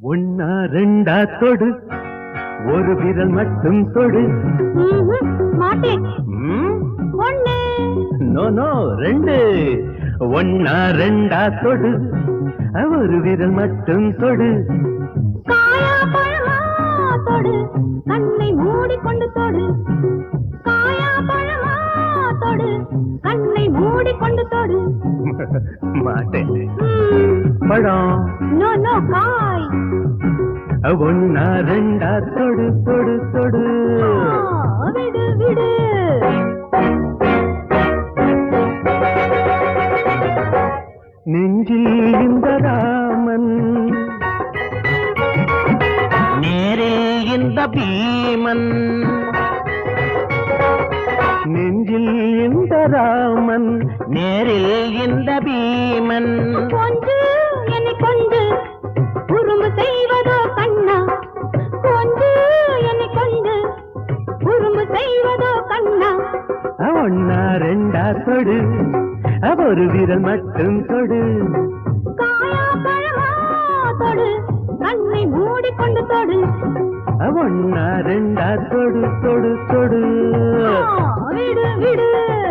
ஒன்னா ரெண்டா தொடு ஒரு விரல் மட்டும் தொடு ம்ஹும், மாட்டேன் ம்? ஒண்ணு நோ நோ ரெண்டு ஒன்னா ரெண்டா தொடு ஒரு விரல் மட்டும் தொடு காயா பழமா தொடு கண்ணை மூடிக்கொண்டு தொடு காயா பழமா தொடு கண்ணை மூடிக்கொண்டு தொடு மாட்டேன் ம், பழம் நோ நோ காய் ஒன்னா ரெண்டா தொடு தொடு தொடு ஆ, விடு விடு நெஞ்சில் இந்த ராமன் நேரில் இந்த பீமன் நெஞ்சில் இந்த ராமன் நேரில் இந்த பீமன் கொஞ்சு என்னை கொண்டு உரும்பு செய்வதோ கண்ணா கொஞ்சு என்னை கொண்டு உரும்பு செய்வதோ கண்ணா ஒன்னா ரெண்டா தொடு ஒரு விரல் மட்டும் தொடு காயா பழமா தொடு கண்ணை மூடிக்கொண்டு தொடு ஒன்னா ரெண்டா தொடு தொடு தொடு ஆ, விடு விடு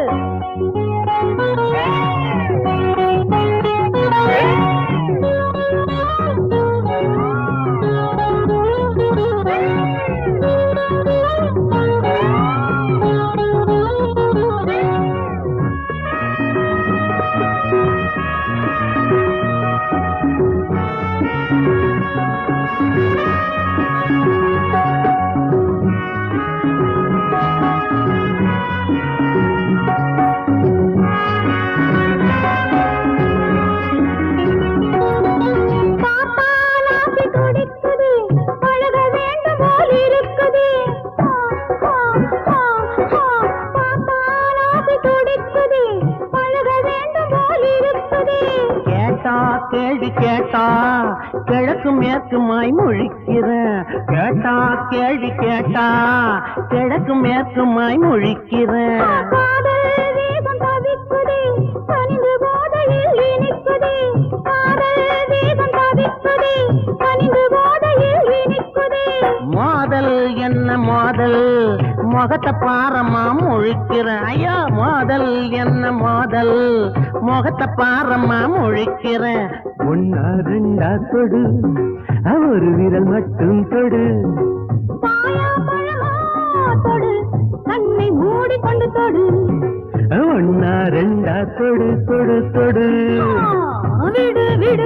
பாப்பா நாசி துடிக்குது பழக வேண்டும் போல் இருக்குது ஆ, ஆ, ஆ, ஆ. பாப்பா நாசி துடிக்குது பழக வேண்டும் போல் இருக்குது கேட்டா கேள்வி கேட்டா கிழக்கு மேற்குமாய் முழிக்கிற கேட்டா கேள்வி கேட்டா கிழக்கு மேற்குமாய் முழிக்கிற காதல் வேகம் தவிக்குது கனிந்து போதையில் இனிக்குது காதல் வேகம் தவிக்குது கனிந்து போதையில் இனிக்குது மோதல் என்ன மோதல் முகத்தை பாரமா முழிக்கிற ஐயோ மோதல் என்ன மோதல் முகத்தை பாரமா முழிக்கிற ஒன்னா ரெண்டா தொடு ஒரு விரல் மட்டும் தொடு காயா பழமா தொடு கண்ணை மூடிக்கொண்டு தொடு ஒன்னா ரெண்டா தொடு தொடு தொடு ஆ, விடு விடு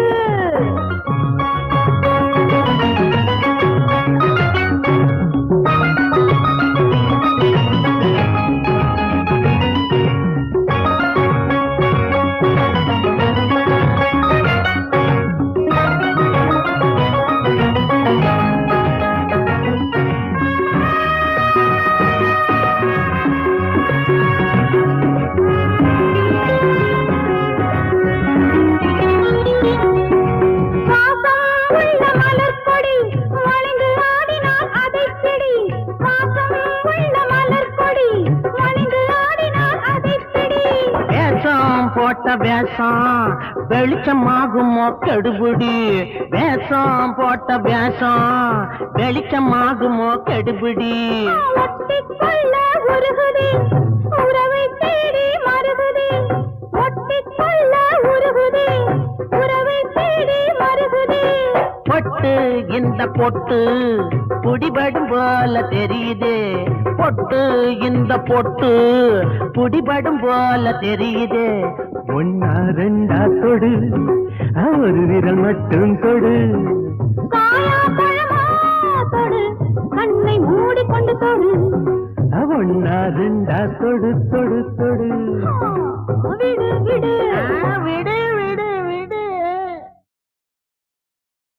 வாசம் உள்ள மலர்க்கொடி வளைந்து ஆடினால் அதைப் பிடி வாசம் உள்ள மலர்க்கொடி வளைந்து ஆடினால் அதைப் பிடி வேஷம் போட்ட வேஷம் வெளிச்சமாகுமோ கெடுபிடி வேஷம் போட்ட வேஷம் வெளிச்சமாகுமோ கெடுபிடி ஒட்டிக்கொள்ள உருகுதே உறவை தேடி மருகுதே ஒட்டிக்கொள்ள உருகுதே உறவை தேடி மருகுதே பொட்டு இந்த பொட்டு புடிபடும் போல தெரியுது பொட்டு இந்த பொட்டு புடிபடும் போல தெரியுது ஒன்னா ரெண்டா தொடு ஒரு விரல் மட்டும் தொடு காயா பழமா தொடு கண்ணை மூடிக்கொண்டு தொடு ஒன்னா ரெண்டா தொடு தொடு தொடு ஆ, விடு விடு ஆ,